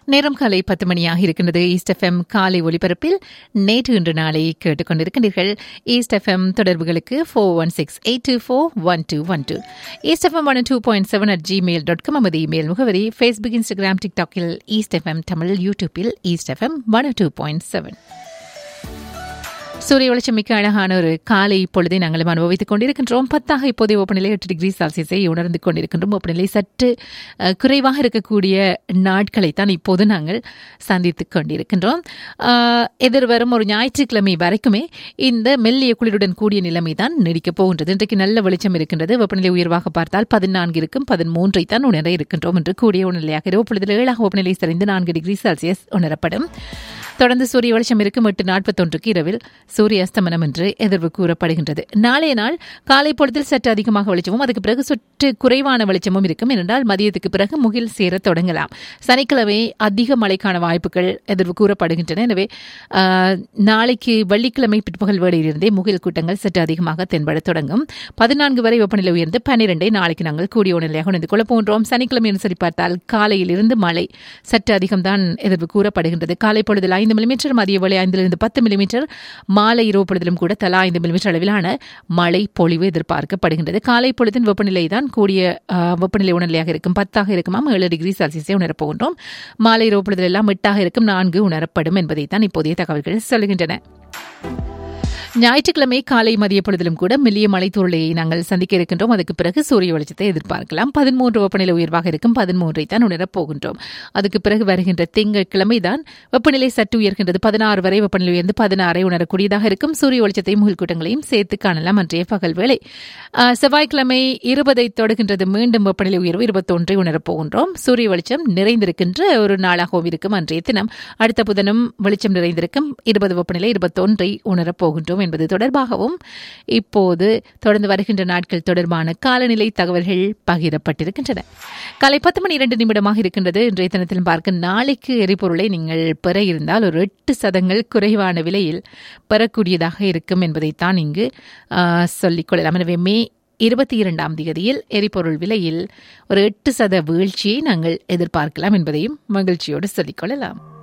நேரம் காலை பத்து மணியாக இருக்கின்றது ஈஸ்ட் எஃப்எம் காலை ஒலிபரப்பில் நேற்று இன்று நாளை கேட்டுக்கொண்டிருக்கின்றீர்கள் ஈஸ்ட் எஃப்எம் தொடர்புகளுக்கு four one six eight two four one two one two East FM one two point seven at Gmail dot com நமது இமெயில் முகவரி ஃபேஸ்புக் இன்ஸ்டாகிராம் டிக்டாக்கில் ஈஸ்ட் எஃப்எம் தமிழ் யூடியூப்பில் East FM one two point seven சூரிய வெளிச்சம் மிக்க அழகான ஒரு காலை பொழுதை நாங்களும் அனுபவித்துக் கொண்டிருக்கின்றோம் பத்தாக இப்போதைய வெப்பநிலை எட்டு டிகிரி செல்சியஸை உணர்ந்து கொண்டிருக்கின்றோம் வெப்பநிலை சற்று அஹ், குறைவாக இருக்கக்கூடிய நாட்களைத்தான் இப்போது நாங்கள் சந்தித்துக் கொண்டிருக்கின்றோம் அஹ், எதிர்வரும் ஒரு ஞாயிற்றுக்கிழமை வரைக்குமே இந்த மெல்லிய குளிருடன் கூடிய நிலைமை தான் நீடிக்கப் போகின்றது இன்றைக்கு நல்ல வெளிச்சம் இருக்கின்றது வெப்பநிலை உயர்வாக பார்த்தால் பதினான்கு இருக்கும் பதிமூன்றை தான் உணர இருக்கின்றோம் என்று கூடிய உணர்நிலையாக இரவு பொழுதில் ஏழாக வெப்பநிலை சரிந்து நான்கு டிகிரி செல்சியஸ் உணரப்படும் தொடர்ந்து சூரிய வெளிச்சம் இருக்கும் எட்டு நாற்பத்தொன்றுக்கு இரவில் சூரிய அஸ்தமனம் என்று எதிர்வு கூறப்படுகின்றது நாளைய நாள் காலை பொழுதில் சற்று அதிகமாக வெளிச்சமும் அதுக்கு பிறகு சற்று குறைவான வெளிச்சமும் இருக்கும் என்றால் மதியத்துக்கு பிறகு முகில் சேர தொடங்கலாம் சனிக்கிழமை அதிக மழைக்கான வாய்ப்புகள் எதிர்வு கூறப்படுகின்றன எனவே ஆஹ், நாளைக்கு வெள்ளிக்கிழமை பிற்பகல் வேளையிலிருந்தே முகில் கூட்டங்கள் சற்று அதிகமாக தென்பட தொடங்கும் பதினான்கு வரை வெப்பநிலை உயர்ந்து பன்னிரெண்டை நாளைக்கு நாங்கள் கூடிய உணர்நிலையாக உணர்ந்து கொள்ள போன்றோம் சனிக்கிழமை அனுசரி பார்த்தால் காலையில் இருந்து மழை சற்று அதிகம்தான் எதிர்வு கூறப்படுகின்றது காலை பொழுதில் ஐந்து மில்லிமீட்டர் மதிய வேளை ஐந்திலிருந்து பத்து மில்லிமீட்டர் மாலை இரவு பொழுதிலும் கூட தலா ஐந்து மில்லிமீட்டர் அளவிலான மழை பொழிவு எதிர்பார்க்கப்படுகின்றது காலை பொழுதின் வெப்பநிலை தான் கூடிய ஆ, வெப்பநிலை உணர்நிலையாக இருக்கும் பத்தாக இருக்குமாம் ஏழு டிகிரி செல்சியஸை உணரப்போகின்றோம் மாலை இரவு பொழுதில் எல்லாம் எட்டாக இருக்கும் நான்கு உணரப்படும் என்பதைத்தான் இப்போதைய தகவல்கள் சொல்கின்றன ஞாயிற்றுக்கிழமை காலை மதிய பொழுதிலும் கூட மெல்லிய மலைத்தூரலை நாங்கள் சந்திக்க இருக்கின்றோம் அதுக்கு பிறகு சூரிய வெளிச்சத்தை எதிர்பார்க்கலாம் பதிமூன்று வெப்பநிலை உயர்வாக இருக்கும் பதிமூன்றை தான் உணரப் போகின்றோம் அதுக்கு பிறகு வருகின்ற திங்கட்கிழமை தான் வெப்பநிலை சற்று உயர்கின்றது பதினாறு வரை வெப்பநிலை உயர்ந்து பதினாறை உணரக்கூடியதாக இருக்கும் சூரிய வெளிச்சத்தையும் முகில் கூட்டங்களையும் சேர்த்து காணலாம் அன்றைய பகல் வேளை ஆஹ், செவ்வாய்க்கிழமை இருபதை தொடுகின்றது மீண்டும் வெப்பநிலை உயர்வு இருபத்தொன்றை உணரப் போகின்றோம் சூரிய வெளிச்சம் நிறைந்திருக்கின்ற ஒரு நாளாகவும் இருக்கும் அன்றைய தினம் அடுத்த புதனும் வெளிச்சம் நிறைந்திருக்கும் இருபது வெப்பநிலை இருபத்தொன்றை உணரப் போகின்றோம் என்பது தொடர்பாகவும் இப்போது தொடர்ந்து வருகின்ற நாட்கள் தொடர்பான காலநிலை தகவல்கள் பகிரப்பட்டிருக்கின்றன காலை பத்து மணி இரண்டு நிமிடமாக இருக்கின்றது இன்றைய தினத்திலும் பார்க்க நாளைக்கு எரிபொருளை நீங்கள் பெற இருந்தால் ஒரு எட்டு சதங்கள் குறைவான விலையில் பெறக்கூடியதாக இருக்கும் என்பதைத்தான் இங்கு ஆ, சொல்லிக் கொள்ளலாம் எனவே மே இருபத்தி இரண்டாம் தேதியில் எரிபொருள் விலையில் ஒரு எட்டு சத வீழ்ச்சியை நாங்கள் எதிர்பார்க்கலாம் என்பதையும் மகிழ்ச்சியோடு சொல்லிக் கொள்ளலாம்